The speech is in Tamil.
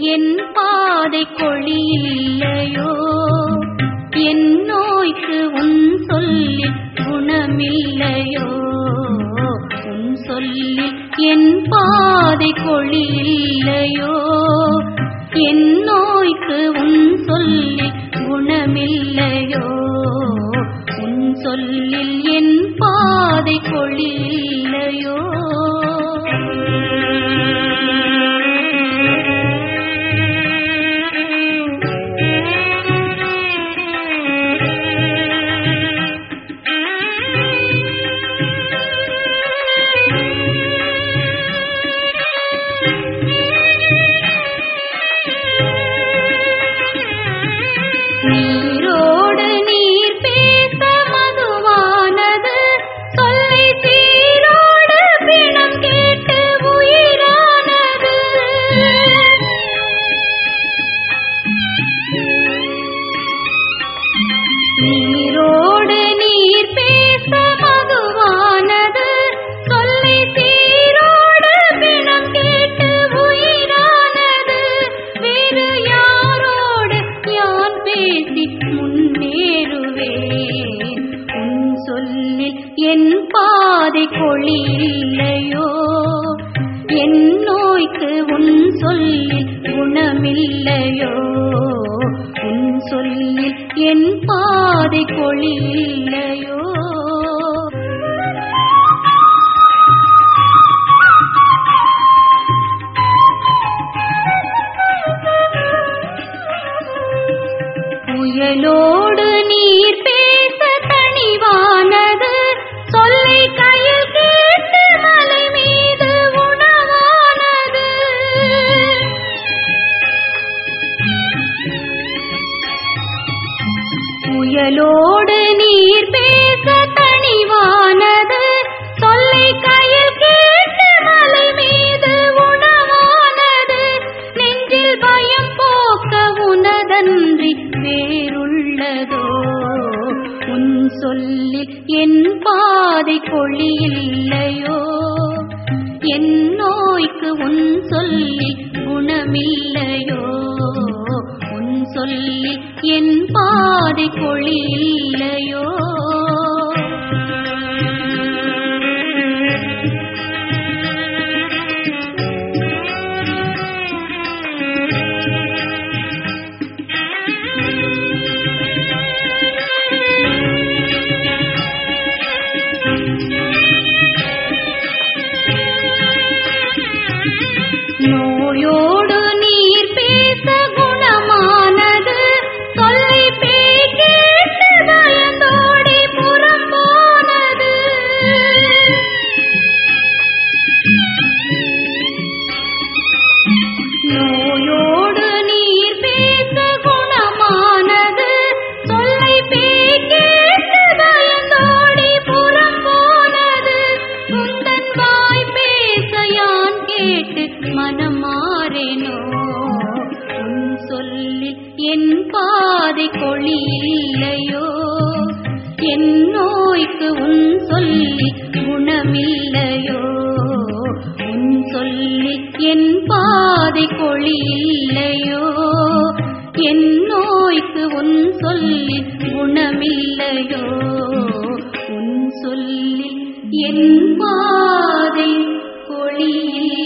என் பாதை கொழி இல்லையோ என் நோய்க்கு உன் சொல்லில் குணமில்லையோ உன் சொல்லில் என் பாதை கொழி இல்லையோ என் நோய்க்கு உன் சொல்லில் குணமில்லையோ உன் சொல்லில் என் பாதை கொழி இல்லையோ நீரோடு நீர் பேச மதுவானது சொல்லை சீரோடு பிணம் கேட்டு உயிரானது நீரோடு நீர் பேச மதுவானது சொல்லை சீரோடு பிணம் கேட்டு உயிரானது வேறு யாரோடு யான் பேசி முன்னேறுவேன் உன் சொல்லில் என் பாதை கொழி இல்லையோ என் நோய்க்கு உன் சொல்லில் குணமில்லையோ உன் சொல்லில் என் பாதை கொழி இல்லையோ புயலோடு நீர் பேச தணிவானது சொல்லை கையில் கேட்டு மலை மீது உணவானது புயலோடு நீர் பேச தணிவானது சொல்லை கையில் கேட்டு மலை மீது உணவானது நெஞ்சில் பயம் போக்க உனதன்றி வேறுள்ளதோ உன் சொல்லில் என் பாதை கொழி இல்லையோ என் நோய்க்கு உன் சொல்லில் குணமில்லையோ உன் சொல்லில் என் பாதை கொழி இல்லையோ நோயோடு நீர் பேச குணமானது சொல்லை பேய் கேட்டு பயந்தோடி புறம் போனது நோயோடு நீர் பேச குணமானது சொல்லை பேய் கேட்டு பயந்தோடி புறம் போனது உந்தன் வாய் பேச யான் கேட்டு மனம் மாறேனோ உன் சொல்லில் என் பாதை கொழி இல்லையோ என் நோய்க்கு உன் சொல்லி குணமில்லையோ உன் சொல்லி என் பாதை கொழி இல்லையோ என் நோய்க்கு உன் சொல்லி குணமில்லையோ உன் சொல்லி என் பாதை கொழி